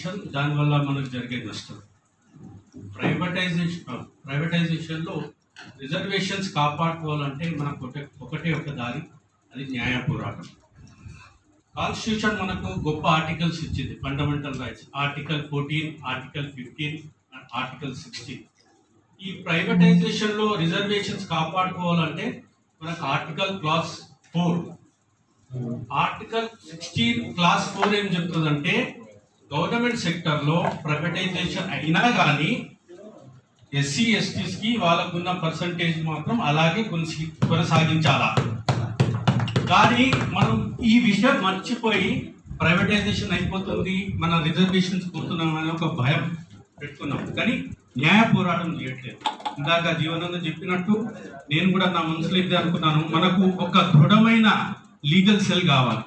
privatisation దానివల్ల మనకు జరిగే నష్టం ప్రైవేటైజేషన్ ప్రైవేటైజేషన్లో రిజర్వేషన్స్ కాపాడుకోవాలంటే మనకు ఒకటే ఒకటే ఒక దారి అది న్యాయ పోరాటం కాన్స్టిట్యూషన్ మనకు గొప్ప ఆర్టికల్స్ ఇచ్చింది fundamental rights article fourteen article fifteen article sixteen ఈ ప్రైవేటైజేషన్లో రిజర్వేషన్స్ కాపాడుకోవాలంటే మనకు article clause four article sixteen clause four ఏం చెప్తుందంటే గవర్నమెంట్ సెక్టర్లో ప్రైవేటైజేషన్ అయినా కానీ ఎస్సీ ఎస్టీస్కి వాళ్ళకున్న పర్సంటేజ్ మాత్రం అలాగే కొనసి కొనసాగించాలా కానీ మనం ఈ విషయం మర్చిపోయి ప్రైవేటైజేషన్ అయిపోతుంది మన రిజర్వేషన్స్ పోతున్నాం అనే ఒక భయం పెట్టుకున్నాం కానీ న్యాయ పోరాటం చేయట్లేదు ఇందాక జీవనంద చెప్పినట్టు నేను కూడా నా మనసులో ఇదే అనుకున్నాను మనకు ఒక దృఢమైన లీగల్ సెల్ కావాలి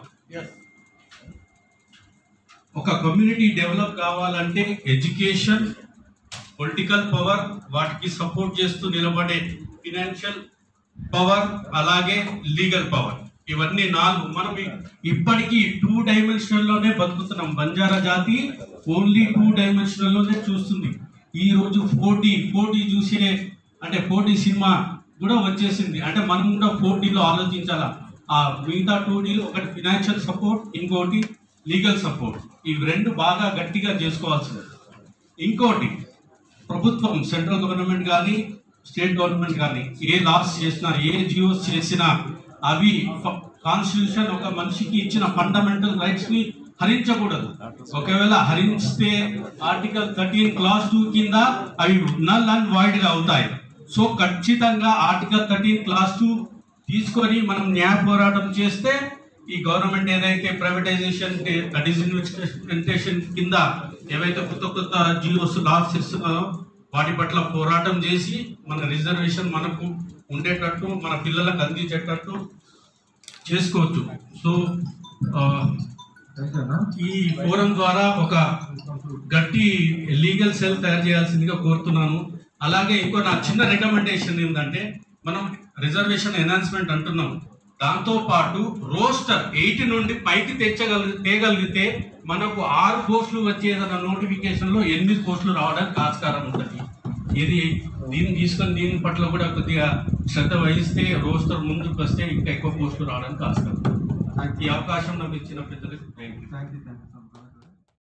ఒక కమ్యూనిటీ డెవలప్ కావాలంటే ఎడ్యుకేషన్ పొలిటికల్ పవర్ వాటికి సపోర్ట్ చేస్తూ నిలబడే ఫినాన్షియల్ పవర్ అలాగే లీగల్ పవర్ ఇవన్నీ నాలుగు మనం ఇ- ఇప్పటికీ టూ డైమెన్షనల్ లోనే బతుకుతున్నాం బంజారా జాతి ఓన్లీ టూ డైమెన్షనల్ లోనే చూస్తుంది ఈ రోజు ఫోర్టీ ఫోర్టీ చూసే అంటే ఫోర్టీ సినిమా కూడా వచ్చేసింది అంటే మనం కూడా ఫోర్టీలో ఆలోచించాలా ఆ మిగతా టూ డీలు ఒకటి ఫినాన్షియల్ సపోర్ట్ ఇంకోటి లీగల్ సపోర్ట్ ఇవి రెండు బాగా గట్టిగా చేసుకోవాల్సింది ఇంకోటి ప్రభుత్వం సెంట్రల్ గవర్నమెంట్ కానీ స్టేట్ గవర్నమెంట్ కానీ ఏ లాస్ చేసినా ఏ జియోస్ చేసినా అవి కాన్స్టిట్యూషన్ ఒక మనిషికి ఇచ్చిన ఫండమెంటల్ రైట్స్ ని హరించకూడదు ఒకవేళ హరిస్తే ఆర్టికల్ థర్టీన్ క్లాస్ టూ కింద అవి నల్ అండ్ వైడ్ గా అవుతాయి సో ఖచ్చితంగా ఆర్టికల్ థర్టీన్ క్లాస్ టూ తీసుకొని మనం న్యాయ పోరాటం చేస్తే ఈ గవర్నమెంట్ ఏదైతే ప్రైవేటైజేషన్ డిజిన్వెస్టేషన్ కింద ఏవైతే కొత్త కొత్త జియోస్ లాస్ ఇస్తున్నారో వాటి పట్ల పోరాటం చేసి మన రిజర్వేషన్ మనకు ఉండేటట్టు మన పిల్లలకు అందించేటట్టు చేసుకోవచ్చు సో ఆ, ఈ ఫోరం ద్వారా ఒక గట్టి లీగల్ సెల్ తయారు చేయాల్సిందిగా కోరుతున్నాను అలాగే ఇంకో నా చిన్న రికమెండేషన్ ఏంటంటే మనం రిజర్వేషన్ ఎన్హాన్స్మెంట్ అంటున్నాం దాంతో పాటు రోస్టర్ ఎయిట్ నుండి పైకి తెచ్చగలి తేగలిగితే మనకు ఆరు పోస్టులు వచ్చేదన్న నోటిఫికేషన్ లో ఎనిమిది పోస్టులు రావడానికి ఆస్కారం ఉంటుంది ఇది దీన్ని తీసుకొని దీని పట్ల కూడా కొద్దిగా శ్రద్ధ వహిస్తే రోస్టర్ ముందుకు వస్తే ఇంకా ఎక్కువ పోస్టులు రావడానికి ఆస్కారం ఈ అవకాశం నాకు ఇచ్చిన పెద్దలకు thank you thank you thank you so much